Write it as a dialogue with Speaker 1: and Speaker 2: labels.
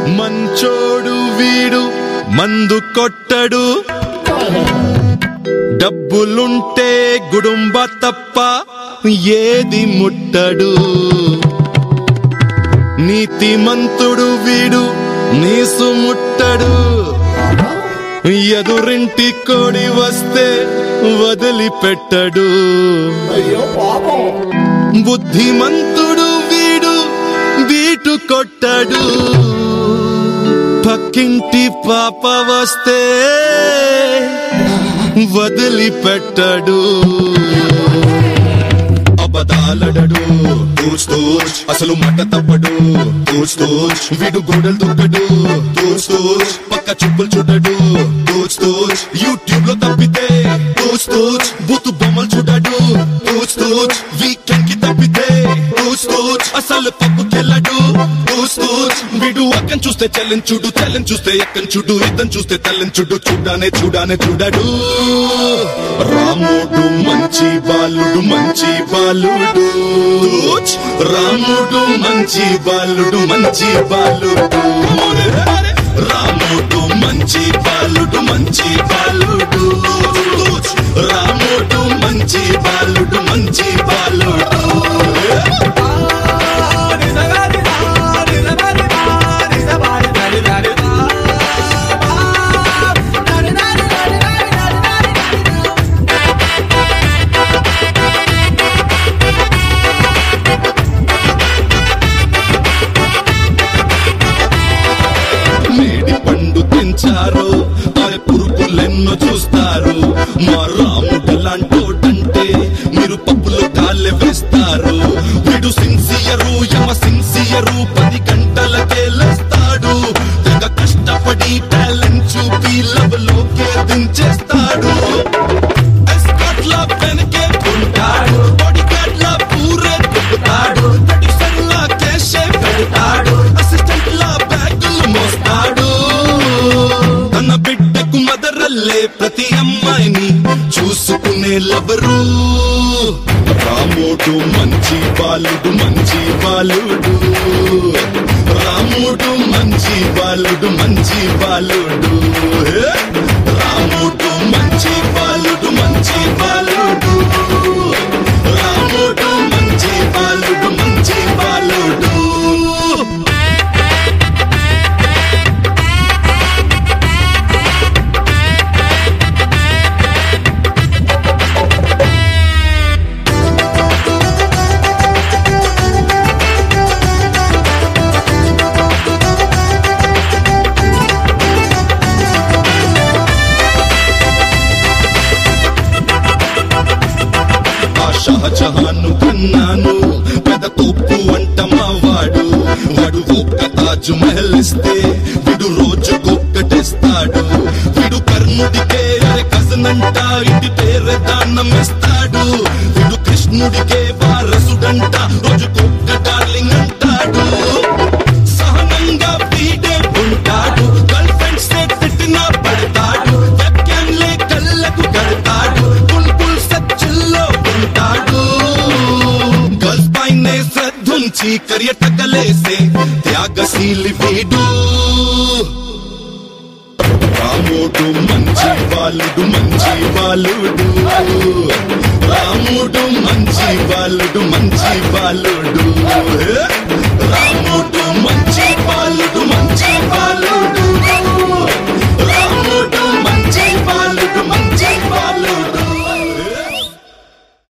Speaker 1: మంచోడు వీడు మందు కొట్టడు డబ్బులుంటే గుడుంబ తప్ప ఏది ముట్టడు నీతిమంతుడు వీడు నీసు ముట్టడు ఎదురింటి కోడి వస్తే వదిలిపెట్టడు
Speaker 2: అయ్యో పాపం
Speaker 1: బుద్ధిమంతుడు వీడు బీటు కొట్టడు పక్కింటి పాప వస్తే వదిలిపెట్టడు అబదాలడడు తూచ్ తూచ్ అసలు మాట తప్పడు తూచ్ తూచ్ వీడు గోడలు దుక్కడు తూచ్ తూచ్ పక్క చూపులు చూడడు తూచ్ తూచ్ యూట్యూబ్ లో తప్పితే తూచ్ తూచ్ బూతు బొమ్మలు చూడడు తూచ్ తూచ్ వీకెండ్ కి తప్పితే తూచ్ తూచ్ అసలు పప్పుకెళ్ళడు తూచ్ తూచ్ వీడు అక్కని చూస్తే చెల్లని చూడు చెల్లని చూస్తే ఎక్కని చూడు ఇద్దరు చూస్తే తెల్లని చూడు చూడానే చూడానే చూడడు రాముడు మంచి బాలుడు మంచి బాలుడు తూచ్. రాముడు మంచి బాలుడు మంచి బాలుడు రాముడు మంచి బాలుడు మంచి బాలుడు తూచ్. రాముడు మంచి బాలుడు మంచి బాలుడు మేడి పండు తెంచారు అరే పురుగులెన్నో చూస్తారు మా రాముడు లాంటోడంటే మీరు పప్పులో కాళ్ళే వేస్తారు వీడు సిన్సియరు యమ సిన్సియరు పది గంటలకే లేస్తాడు తెగ కష్టపడి టాలెంట్ చూపి లవ్ లోకే దించేస్తాడు ఎస్కాట్ లా వెనకే ఉంటాడు బాడీ గార్డ్ లా పూరే తిప్పుతాడు ప్రొడ్యూసర్ లా కేషే పెడతాడు అసిస్టెంట్ లా బ్యాగులు మోస్తాడు తన బిడ్డకు మదరల్లే ప్రతి అమ్మాయిని చూసుకునే లవరు రాముడు మంచి బాలుడు మంచి బాలుడు రాముడు మంచి బాలుడు మంచి బాలుడు హే! రాముడు మంచి బాలుడు మంచి బాలుడు రాముడు మంచి బాలుడు మంచి బాలుడు ఆ షహజహాను కన్నాను పెద్ద తోపు అంట మావాడు వాడు ఒక్క తాజు మహల్ ఇస్తే వీడు రోజుకొక్కటేస్తాడు వీడు కర్ణుడికే అరే కజన్ అంట ఇంటి పేరే దానం ఇస్తాడు వీడు కృష్ణుడికే వారసుడంట రోజుకొక్క డార్లింగ్ అంటాడు సహనంగా వీడే ఉంటాడు గర్ల్ ఫ్రెండ్స్ తిట్టినా పడతాడు వెబ్కామ్లే కళ్ళకు కడతాడు బుల్బుల్ సచ్చుల్లో ఉంటాడు గర్ల్స్ పైనే శ్రద్ధుంచి కరియటకలేసే త్యాగశీలి వీడు రాముడు మంచి బాలుడు మంచి బాలుడు రాముడు మంచి బాలుడు మంచి బాలుడు హే! రాముడు